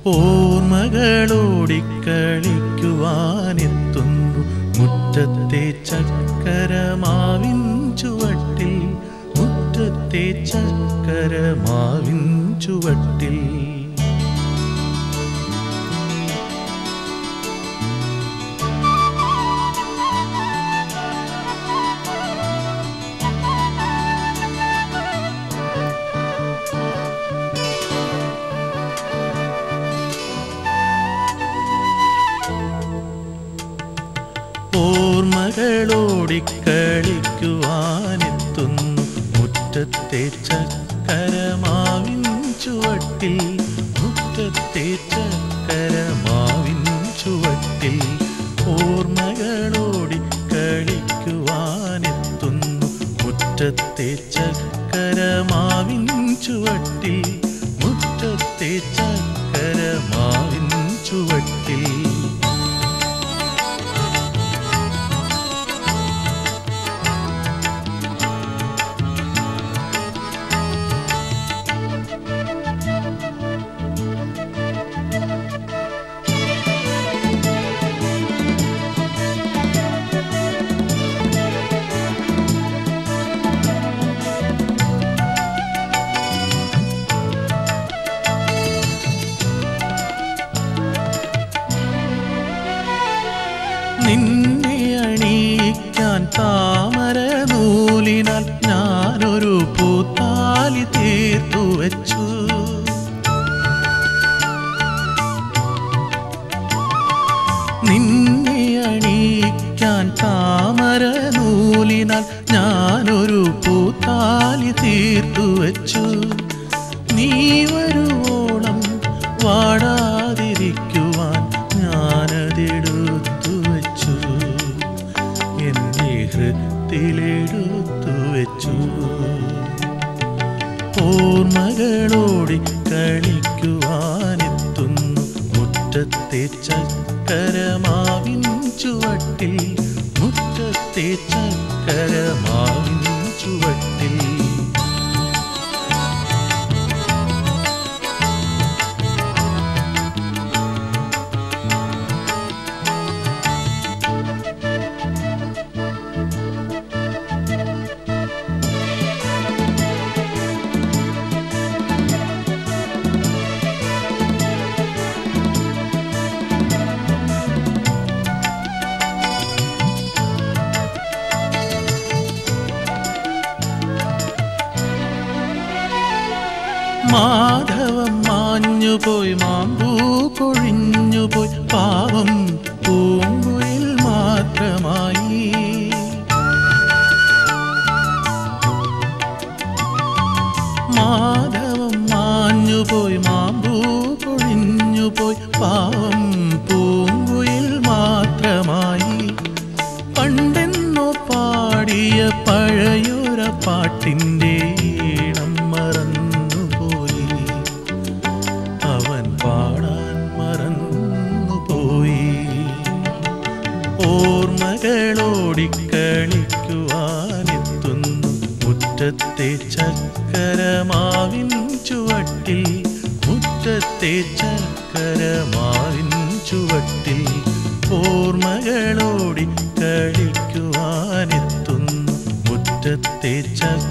ഓർമ്മകളോടിക്കളിക്കുവാനെത്തുന്നു മുറ്റത്തെ ചക്കരമാവിൻ ചുവട്ടിൽ മുറ്റത്തെ ചക്കരമാവിൻ ചുവട്ടിൽ ഓർമ്മകളോടിക്കളിക്കുവാനെത്തുന്നു മുറ്റത്തെ ചക്കരമാവിൻ ചുവട്ടിൽ മുറ്റത്തെ ചക്കരമാവിൻ ചുവട്ടിൽ ഓർമ്മകളോടിക്കളിക്കുവാനെത്തുന്നു മുറ്റത്തെ ചക്കരമാവിൻ ചുവട്ടിൽ മുറ്റത്തെ ചക്കരമാവിൻ ചുവട്ടിൽ നിന്നെ അണിയിക്കാൻ താമര നൂലിനാൽ ഞാനൊരു പൂത്താലി തീർത്തു വച്ചു നിന്നെ അണിയിക്കാൻ താമര നൂലിനാൽ ഞാനൊരു പൂത്താലി തീർത്തു വച്ചു നീ വരുവോളം വാടാതിരിക്കുവാൻ ഞാനതെടുത്തു വച്ചു എൻ്റെ ഹൃത്തിലെടുത്തു വച്ചു ഓർമ്മകളോടി കളിക്കുവാനെത്തുന്നു മുറ്റത്തെ ചക്കരമാവിൻ ചുവട്ടിൽ മുറ്റത്തെ ചക്കരമാവിൻ ചുവട്ടിൽ മാധവം മാഞ്ഞുപോയി മാമ്പൂ കൊഴിഞ്ഞുപോയി പാവം പൂങ്കുയിൽ മാത്രമായി മാധവം മാഞ്ഞുപോയി മാമ്പൂ കൊഴിഞ്ഞുപോയി പാവം പൂങ്കുയിൽ മാത്രമായി പണ്ടെന്നോ പാടിയ പഴയൊര പാട്ടിൻ്റെ ഈണം മറന്നുപോയി അവൻ പാടാൻ മറന്നുപോയി ഓർമ്മകളോടിക്കളിക്കുവാനെത്തുന്നു മുറ്റത്തെ ചക്കരമാവിൻ ചുവട്ടിൽ മുറ്റത്തെ ചക്കരമാവിൻ ചുവട്ടിൽ ഓർമ്മകളോടി കളിക്കുവാനെത്തുന്നു മുറ്റത്തെ ചക്ക